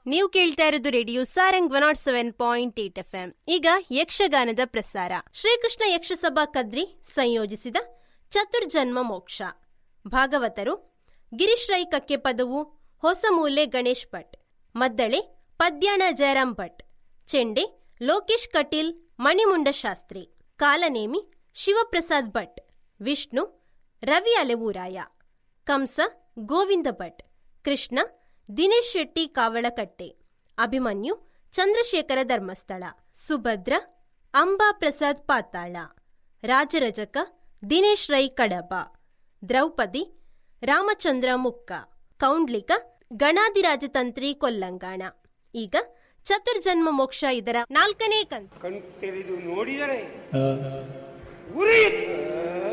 ನೀವು ಕೇಳ್ತಾ ಇರೋದು radio Sarang one nought seven point eight F M ಈಗ ಯಕ್ಷಗಾನದ ಪ್ರಸಾರ ಶ್ರೀಕೃಷ್ಣ ಯಕ್ಷಸಭಾ ಕದ್ರಿ ಸಂಯೋಜಿಸಿದ ಚತುರ್ಜನ್ಮ ಮೋಕ್ಷ ಭಾಗವತರು ಗಿರೀಶ್ ರೈ ಕಕ್ಕೆ ಪದವು ಹೊಸಮೂಲೆ ಗಣೇಶ್ ಭಟ್ ಮದ್ದಳೆ ಪದ್ಯಾಣ ಜಯರಾಮ್ ಭಟ್ ಚೆಂಡೆ ಲೋಕೇಶ್ ಕಟೀಲ್ ಮಣಿಮುಂಡ ಶಾಸ್ತ್ರಿ ಕಾಲನೇಮಿ ಶಿವಪ್ರಸಾದ್ ಭಟ್ ವಿಷ್ಣು ರವಿ ಅಲೆವೂರಾಯ ಕಂಸ ಗೋವಿಂದ ಭಟ್ ಕೃಷ್ಣ ದಿನೇಶ್ ಶೆಟ್ಟಿ ಕಾವಳಕಟ್ಟೆ ಅಭಿಮನ್ಯು ಚಂದ್ರಶೇಖರ ಧರ್ಮಸ್ಥಳ ಸುಭದ್ರ ಅಂಬಾ ಪ್ರಸಾದ್ ಪಾತಾಳ ರಾಜರಜಕ ದಿನೇಶ್ ರೈ ಕಡಬ ದ್ರೌಪದಿ ರಾಮಚಂದ್ರ ಮುಕ್ಕ ಕೌಂಡ್ಲಿಕ ಗಣಾದಿರಾಜತಂತ್ರಿ ಕೊಲ್ಲಂಗಾಣ ಈಗ ಚತುರ್ಜನ್ಮ ಮೋಕ್ಷ ಇದರ ನಾಲ್ಕನೇ ಕಂತು ಕಣ್ ತೆರೆದು ನೋಡಿದರೆ ಉರಿಯುತ್ತ